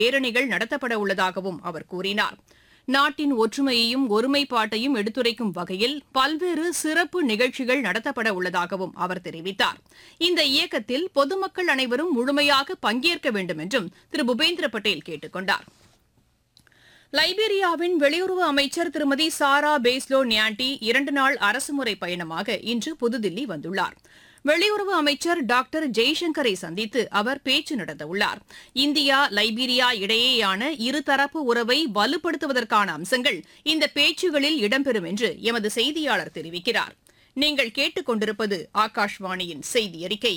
பேரணிகள் நடத்தப்பட உள்ளதாகவும் அவர் கூறினார் நாட்டின் ஒற்றுமையையும் ஒருமைப்பாட்டையும் எடுத்துரைக்கும் வகையில் பல்வேறு சிறப்பு நிகழ்ச்சிகள் நடத்தப்பட உள்ளதாகவும் அவர் தெரிவித்தார் இந்த இயக்கத்தில் பொதுமக்கள் அனைவரும் முழுமையாக பங்கேற்க வேண்டும் என்றும் திரு பூபேந்திர பட்டேல் கேட்டுக் கொண்டார் லைபீரியாவின் வெளியுறவு அமைச்சர் திருமதி சாரா பேஸ்லோ நியாண்டி இரண்டு நாள் அரசுமுறை பயணமாக இன்று புதுதில்லி வந்துள்ளார் வெளியுறவு அமைச்சர் டாக்டர் ஜெய்சங்கரை சந்தித்து அவர் பேச்சு நடத்தவுள்ளார் இந்தியா லைபீரியா இடையேயான இருதரப்பு உறவை வலுப்படுத்துவதற்கான அம்சங்கள் இந்த பேச்சுகளில் இடம்பெறும் என்று எமது செய்தியாளர் தெரிவிக்கிறார் நீங்கள் கேட்டுக்கொண்டிருப்பது ஆகாஷ்வாணியின் செய்தி அறிக்கை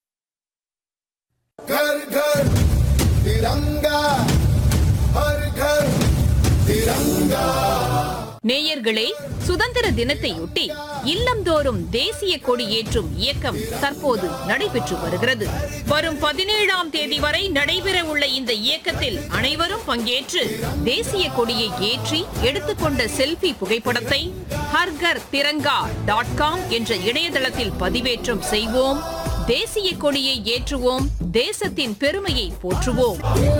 घर घर तिरंगा हर घर तिरंगा நேயர்களே சுதந்திர தினத்தையொட்டி இல்லந்தோறும் தேசிய கொடி ஏற்றும் இயக்கம் தற்போது நடைபெற்று வருகிறது வரும் பதினேழாம் தேதி வரை நடைபெற உள்ள இந்த இயக்கத்தில் அனைவரும் பங்கேற்று தேசிய கொடியை ஏற்றி எடுத்துக்கொண்ட செல்ஃபி புகைப்படத்தை ஹர்கர் திரங்கா டாட் காம் என்ற இணையதளத்தில் பதிவேற்றம் செய்வோம் தேசிய கொடியை ஏற்றுவோம் தேசத்தின் பெருமையை போற்றுவோம்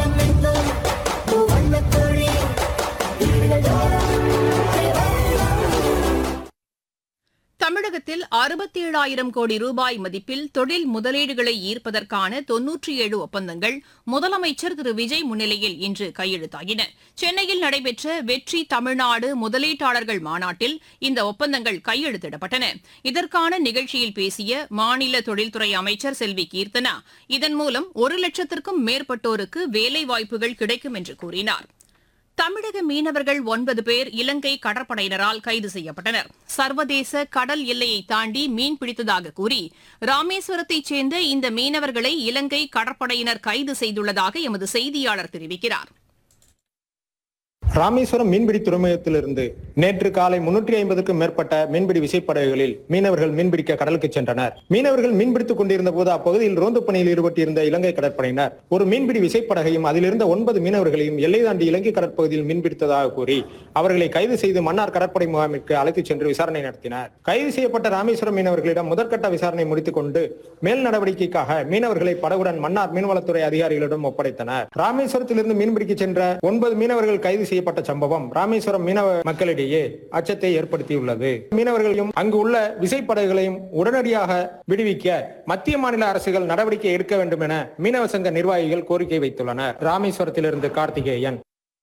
தமிழகத்தில் அறுபத்தேழாயிரம் கோடி ரூபாய் மதிப்பில் தொழில் முதலீடுகளை ஈர்ப்பதற்கான தொன்னூற்றி ஏழு ஒப்பந்தங்கள் முதலமைச்சர் திரு விஜய் முன்னிலையில் இன்று கையெழுத்தாகின சென்னையில் நடைபெற்ற வெற்றி தமிழ்நாடு முதலீட்டாளர்கள் மாநாட்டில் இந்த ஒப்பந்தங்கள் கையெழுத்திடப்பட்டன இதற்கான நிகழ்ச்சியில் பேசிய மாநில தொழில்துறை அமைச்சர் செல்வி கீர்த்தனா இதன் மூலம் ஒரு லட்சத்திற்கும் மேற்பட்டோருக்கு வேலைவாய்ப்புகள் கிடைக்கும் என்று கூறினார் தமிழக மீனவர்கள் ஒன்பது பேர் இலங்கை கடற்படையினரால் கைது செய்யப்பட்டனர் சர்வதேச கடல் எல்லையை தாண்டி மீன் பிடித்ததாக கூறி ராமேஸ்வரத்தைச் சேர்ந்த இந்த மீனவர்களை இலங்கை கடற்படையினர் கைது செய்துள்ளதாக எமது செய்தியாளர் தெரிவிக்கிறார் ராமேஸ்வரம் மீன்பிடி துறைமுகத்திலிருந்து நேற்று காலை முன்னூற்றி ஐம்பதுக்கும் மேற்பட்ட மீன்பிடி விசைப்படகுகளில் மீனவர்கள் மீன்பிடிக்க கடலுக்கு சென்றனர் மீனவர்கள் மீன்பிடித்துக் கொண்டிருந்த போது அப்பகுதியில் ரோந்து பணியில் ஈடுபட்டிருந்த இலங்கை கடற்படையினர் ஒரு மீன்பிடி விசைப்படகையும் அதிலிருந்த ஒன்பது மீனவர்களையும் எல்லை தாண்டி இலங்கை கடற்பகுதியில் மீன்பிடித்ததாக கூறி அவர்களை கைது செய்து மன்னார் கடற்படை முகாமிற்கு அழைத்துச் சென்று விசாரணை நடத்தினர் கைது செய்யப்பட்ட ராமேஸ்வரம் மீனவர்களிடம் முதற்கட்ட விசாரணை முடித்துக் கொண்டு மேல் நடவடிக்கைக்காக மீனவர்களை படகுடன் மன்னார் மீன்வளத்துறை அதிகாரிகளிடம் ஒப்படைத்தனர் ராமேஸ்வரத்திலிருந்து மீன்பிடிக்க சென்ற ஒன்பது மீனவர்கள் கைது செய்யப்பட்ட சம்பவம் ராமேஸ்வரம் மீனவ மக்களிடையே அச்சத்தை ஏற்படுத்தியுள்ளது மீனவர்களையும் அங்கு உள்ள விசைப்படகுகளையும் உடனடியாக விடுவிக்க மத்திய மாநில அரசுகள் நடவடிக்கை எடுக்க வேண்டும் என மீனவ சங்க நிர்வாகிகள் கோரிக்கை வைத்துள்ளனர் ராமேஸ்வரத்திலிருந்து கார்த்திகேயன்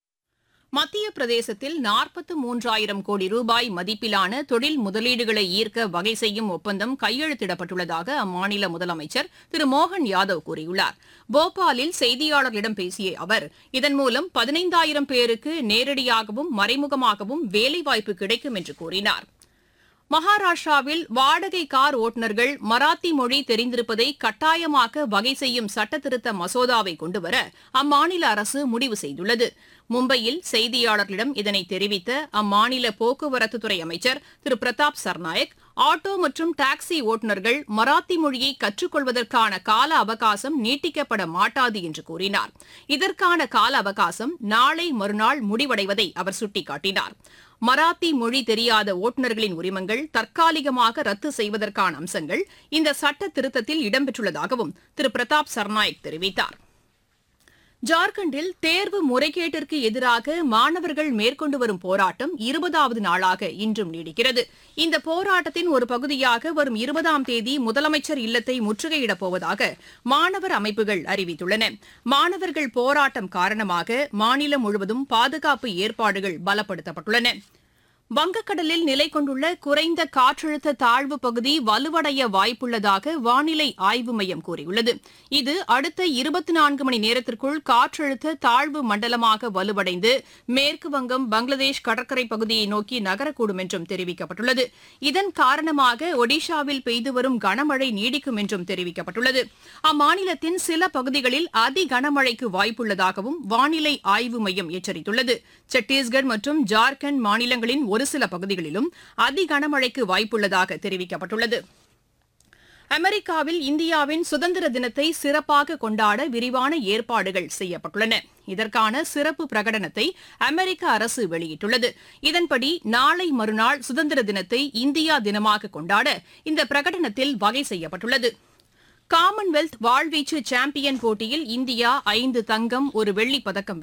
மத்திய பிரதேசத்தில் நாற்பத்து மூன்றாயிரம் கோடி ரூபாய் மதிப்பிலான தொழில் முதலீடுகளை ஈர்க்க வகை செய்யும் ஒப்பந்தம் கையெழுத்திடப்பட்டுள்ளதாக அம்மாநில முதலமைச்சர் திரு மோகன் யாதவ் கூறியுள்ளார் போபாலில் செய்தியாளர்களிடம் பேசிய அவர் இதன் மூலம் பதினைந்தாயிரம் பேருக்கு நேரடியாகவும் மறைமுகமாகவும் வேலைவாய்ப்பு கிடைக்கும் என்று கூறினார் மகாராஷ்டிராவில் வாடகை கார் ஓட்டுநர்கள் மராத்தி மொழி தெரிந்திருப்பதை கட்டாயமாக்க வகை செய்யும் சட்டத்திருத்த மசோதாவை கொண்டுவர அம்மாநில அரசு முடிவு செய்துள்ளது மும்பையில் செய்தியாளர்களிடம் இதனை தெரிவித்த அம்மாநில போக்குவரத்துத்துறை அமைச்சர் திரு பிரதாப் சர்நாயக் ஆட்டோ மற்றும் டாக்ஸி ஓட்டுநர்கள் மராத்தி மொழியை கற்றுக்கொள்வதற்கான கால அவகாசம் நீட்டிக்கப்பட மாட்டாது என்று கூறினார் இதற்கான கால அவகாசம் நாளை மறுநாள் முடிவடைவதை அவர் சுட்டிக்காட்டினார் மராத்தி மொழி தெரியாத ஓட்டுநர்களின் உரிமங்கள் தற்காலிகமாக ரத்து செய்வதற்கான அம்சங்கள் இந்த சட்ட திருத்தத்தில் இடம்பெற்றுள்ளதாகவும் திரு பிரதாப் சர்நாயக் தெரிவித்தார் ஜார்க்கண்டில் தேர்வு முறைகேட்டிற்கு எதிராக மாணவர்கள் மேற்கொண்டு வரும் போராட்டம் இருபதாவது நாளாக இன்றும் நீடிக்கிறது இந்த போராட்டத்தின் ஒரு பகுதியாக வரும் இருபதாம் தேதி முதலமைச்சர் இல்லத்தை முற்றுகையிடப் போவதாக மாணவர் அமைப்புகள் அறிவித்துள்ளன மாணவர்கள் போராட்டம் காரணமாக மாநிலம் முழுவதும் பாதுகாப்பு ஏற்பாடுகள் பலப்படுத்தப்பட்டுள்ளன வங்கக்கடலில் நிலை கொண்டுள்ள குறைந்த காற்றழுத்த தாழ்வு பகுதி வலுவடைய வாய்ப்புள்ளதாக வானிலை ஆய்வு மையம் கூறியுள்ளது இது அடுத்த இருபத்தி நான்கு மணி நேரத்திற்குள் காற்றழுத்த தாழ்வு மண்டலமாக வலுவடைந்து மேற்கு வங்கம் பங்களாதேஷ் கடற்கரை பகுதியை நோக்கி நகரக்கூடும் என்றும் தெரிவிக்கப்பட்டுள்ளது இதன் காரணமாக ஒடிஷாவில் பெய்து வரும் கனமழை நீடிக்கும் என்றும் தெரிவிக்கப்பட்டுள்ளது அம்மாநிலத்தின் சில பகுதிகளில் அதி கனமழைக்கு வாய்ப்புள்ளதாகவும் வானிலை ஆய்வு மையம் எச்சரித்துள்ளது சத்தீஸ்கர் மற்றும் ஜார்க்கண்ட் மாநிலங்களின் ஒரு சில பகுதிகளிலும் அதி கனமழைக்கு வாய்ப்புள்ளதாக தெரிவிக்கப்பட்டுள்ளது அமெரிக்காவில் இந்தியாவின் சுதந்திர தினத்தை சிறப்பாக கொண்டாட விரிவான ஏற்பாடுகள் செய்யப்பட்டுள்ளன இதற்கான சிறப்பு பிரகடனத்தை அமெரிக்க அரசு வெளியிட்டுள்ளது இதன்படி நாளை மறுநாள் சுதந்திர தினத்தை இந்தியா தினமாக கொண்டாட இந்த பிரகடனத்தில் வகை செய்யப்பட்டுள்ளது காமன்வெல்த் வாழ்வீச்சு சாம்பியன் போட்டியில் இந்தியா ஐந்து தங்கம் ஒரு வெள்ளிப் பதக்கம்